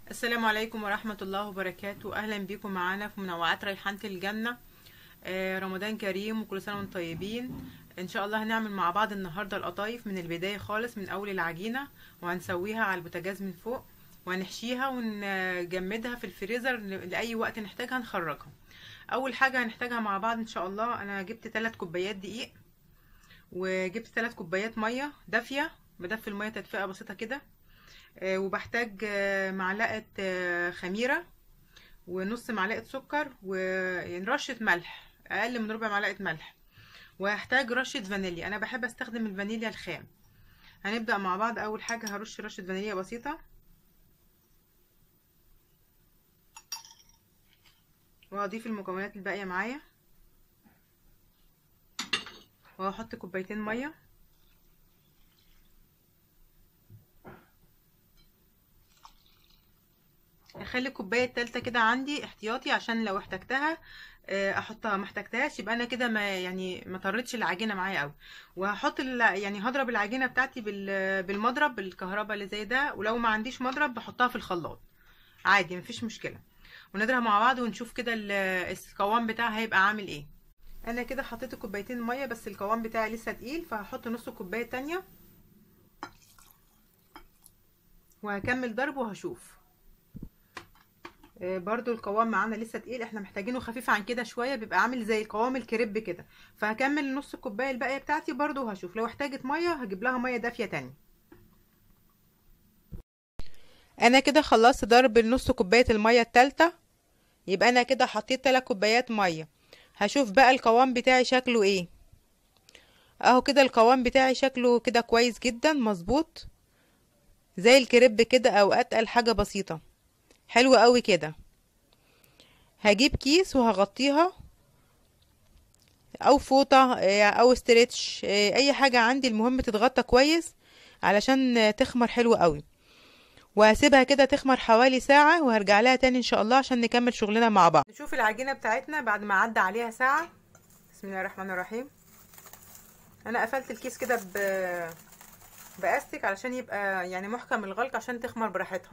السلام عليكم ورحمة الله وبركاته أهلا بكم معانا في منوعات ريحانة الجنة آه، رمضان كريم وكل سنة وانتم طيبين إن شاء الله هنعمل مع بعض النهاردة القطايف من البداية خالص من أول العجينة وهنسويها على البوتاجاز من فوق وهنحشيها ونجمدها في الفريزر ل- لأي وقت نحتاجها نخرجها أول حاجة هنحتاجها مع بعض إن شاء الله أنا جبت 3 كوبايات دقيق وجبت 3 كوبايات مية دافية بدفي المية تدفئة بسيطة كده آه، وبحتاج آه، معلقة آه، خميرة ونص معلقة سكر ورشة ملح أقل من ربع معلقة ملح وهحتاج رشة فانيليا أنا بحب أستخدم الفانيليا الخام هنبدأ مع بعض أول حاجة هرش رشة فانيليا بسيطة وهضيف المكونات الباقية معايا وهحط كوبايتين مية اخلي الكوبايه التالتة كده عندي احتياطي عشان لو احتجتها آه، احطها ما احتجتهاش يبقى انا كده ما يعني ما طرتش العجينه معايا قوي وهحط ال- يعني هضرب العجينه بتاعتي بال- بالمضرب بالكهرباء اللي زي ده ولو ما عنديش مضرب بحطها في الخلاط عادي مفيش مشكله ونضرب مع بعض ونشوف كده ال- القوام بتاعها هيبقى عامل ايه انا كده حطيت كوبايتين ميه بس القوام بتاعي لسه تقيل فهحط نص كوبايه تانية وهكمل ضرب وهشوف آه، برضو القوام معانا لسه تقيل احنا محتاجينه خفيف عن كده شويه بيبقى عامل زي قوام الكريب كده فهكمل نص الكوبايه الباقيه بتاعتي برضو وهشوف لو احتاجت ميه هجيب لها ميه دافيه تاني انا كده خلصت ضرب النص كوبايه الميه التالتة يبقى انا كده حطيت 3 كوبايات ميه هشوف بقى القوام بتاعي شكله ايه اهو كده القوام بتاعي شكله كده كويس جدا مظبوط زي الكريب كده او اتقل حاجه بسيطه حلو قوي كده هجيب كيس وهغطيها او فوطة آه، او استرتش آه، اي حاجة عندي المهم تتغطى كويس علشان آه، تخمر حلو قوي وهسيبها كده تخمر حوالي ساعة وهرجع لها تاني ان شاء الله عشان نكمل شغلنا مع بعض نشوف العجينة بتاعتنا بعد ما عدى عليها ساعة بسم الله الرحمن الرحيم انا قفلت الكيس كده ب باستك علشان يبقى يعني محكم الغلق عشان تخمر براحتها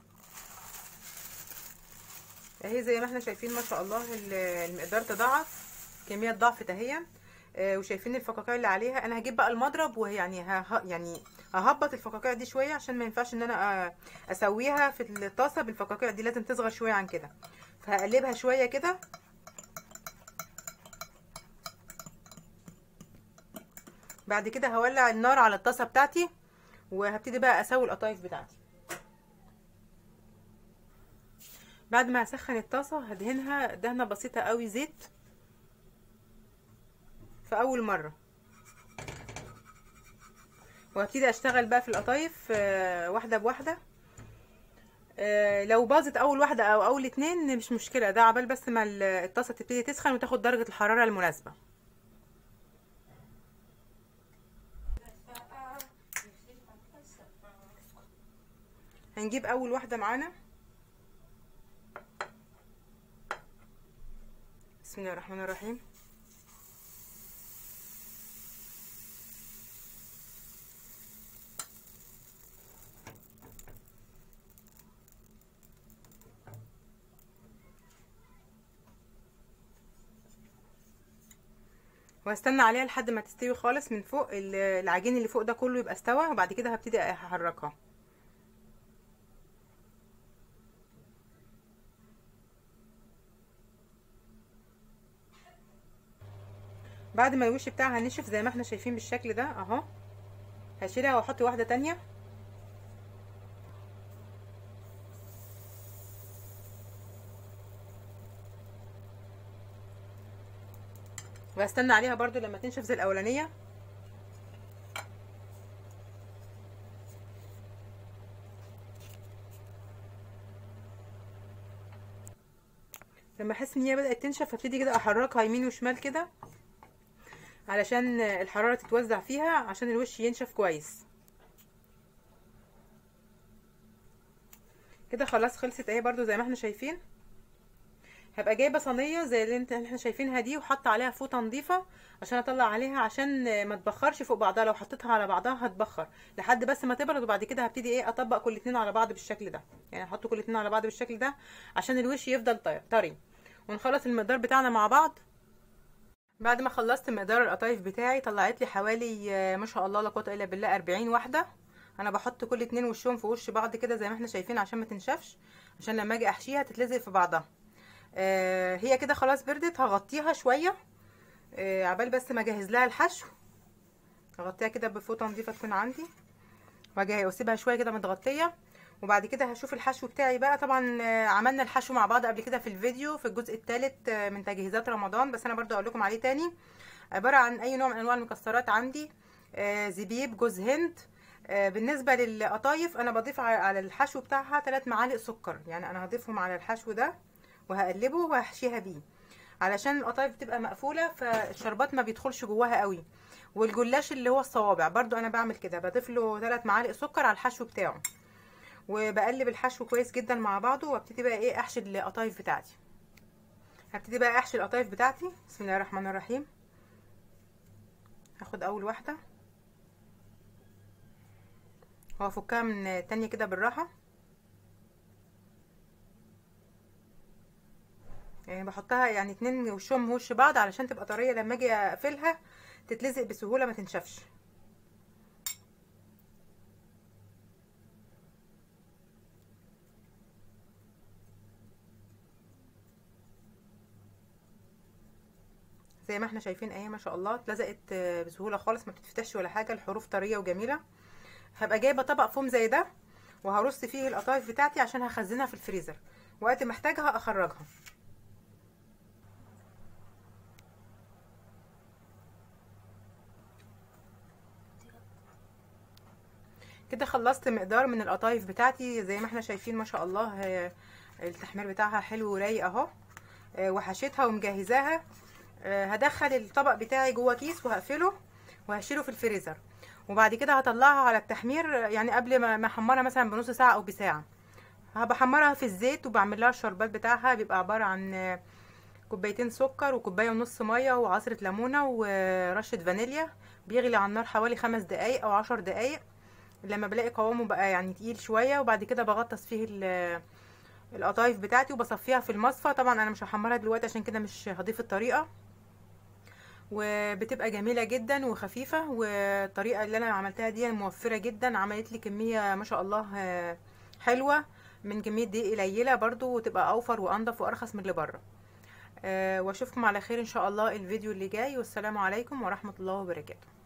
اهي زي ما احنا شايفين ما شاء الله ال- المقدار تضاعف كمية ضعفت اهي آه، وشايفين الفقاقيع اللي عليها انا هجيب بقى المضرب ويعني ه... يعني ههبط الفقاقيع دي شويه عشان ما ينفعش ان انا آه، اسويها في الطاسه بالفقاقيع دي لازم تصغر شويه عن كده فهقلبها شويه كده بعد كده هولع النار على الطاسه بتاعتي وهبتدي بقى اسوي القطايف بتاعتي بعد ما اسخن الطاسه هدهنها دهنه بسيطه قوي زيت في اول مره وهبتدي اشتغل بقى في القطايف آه، واحده بواحده آه، لو باظت اول واحده او اول اتنين مش مشكله ده عبال بس ما ال- الطاسه تبتدي تسخن وتاخد درجه الحراره المناسبه هنجيب اول واحده معانا بسم الله الرحمن الرحيم وهستنى عليها لحد ما تستوي خالص من فوق ال- العجين اللي فوق ده كله يبقى استوى وبعد كده هبتدي احركها بعد ما الوش بتاعها نشف زي ما احنا شايفين بالشكل ده اهو هشيلها واحط واحده تانية وهستنى عليها برضو لما تنشف زي الاولانيه لما احس ان هي بدات تنشف هبتدي كده احركها يمين وشمال كده علشان الحراره تتوزع فيها عشان الوش ينشف كويس كده خلاص خلصت اهي برضو زي ما احنا شايفين هبقى جايبه صينيه زي اللي انت احنا شايفينها دي وحاطه عليها فوطه نظيفه عشان اطلع عليها عشان ما تبخرش فوق بعضها لو حطيتها على بعضها هتبخر لحد بس ما تبرد وبعد كده هبتدي ايه اطبق كل اتنين على بعض بالشكل ده يعني احط كل اتنين على بعض بالشكل ده عشان الوش يفضل طري ونخلص المقدار بتاعنا مع بعض بعد ما خلصت مقدار القطايف بتاعي طلعت لي حوالي ما شاء الله لا قوه الا بالله 40 واحده انا بحط كل اتنين وشهم في وش بعض كده زي ما احنا شايفين عشان ما تنشفش عشان لما اجي احشيها تتلزق في بعضها آه هي كده خلاص بردت هغطيها شويه آه عبال بس ما اجهز لها الحشو هغطيها كده بفوطه نظيفه تكون عندي واجي واسيبها شويه كده متغطيه وبعد كده هشوف الحشو بتاعي بقى طبعا عملنا الحشو مع بعض قبل كده في الفيديو في الجزء الثالث من تجهيزات رمضان بس انا برضو اقول لكم عليه تاني عباره عن اي نوع من انواع المكسرات عندي آه زبيب جوز هند آه بالنسبه للقطايف انا بضيف على الحشو بتاعها 3 معالق سكر يعني انا هضيفهم على الحشو ده وهقلبه وهحشيها بيه علشان القطايف بتبقى مقفوله فالشربات ما بيدخلش جواها قوي والجلاش اللي هو الصوابع برضو انا بعمل كده بضيف له 3 معالق سكر على الحشو بتاعه وبقلب الحشو كويس جدا مع بعضه وابتدي بقى ايه احشي القطايف بتاعتي هبتدي بقى احشي القطايف بتاعتي بسم الله الرحمن الرحيم هاخد اول واحده وهفكها من التانية كده بالراحه يعني بحطها يعني اتنين وشهم وش بعض علشان تبقى طريه لما اجي اقفلها تتلزق بسهوله ما تنشفش زي ما احنا شايفين اهي ما شاء الله اتلزقت بسهوله خالص ما بتتفتحش ولا حاجه الحروف طريه وجميله هبقى جايبه طبق فوم زي ده وهرص فيه القطايف بتاعتي عشان هخزنها في الفريزر وقت ما احتاجها اخرجها كده خلصت مقدار من القطايف بتاعتي زي ما احنا شايفين ما شاء الله التحمير بتاعها حلو ورايق اهو وحشيتها ومجهزاها هدخل الطبق بتاعي جوه كيس وهقفله وهشيله في الفريزر وبعد كده هطلعها على التحمير يعني قبل ما احمرها مثلا بنص ساعه او بساعه بحمرها في الزيت وبعمل لها الشربات بتاعها بيبقى عباره عن كوبايتين سكر وكوبايه ونص ميه وعصره ليمونه ورشه فانيليا بيغلي على النار حوالي خمس دقايق او عشر دقايق لما بلاقي قوامه بقى يعني تقيل شويه وبعد كده بغطس فيه القطايف بتاعتي وبصفيها في المصفى طبعا انا مش هحمرها دلوقتي عشان كده مش هضيف الطريقه وبتبقى جميله جدا وخفيفه والطريقه اللي انا عملتها دي موفره جدا عملت لي كميه ما شاء الله حلوه من كميه دقيق قليله برضو وتبقى اوفر وانضف وارخص من اللي بره واشوفكم على خير ان شاء الله الفيديو اللي جاي والسلام عليكم ورحمه الله وبركاته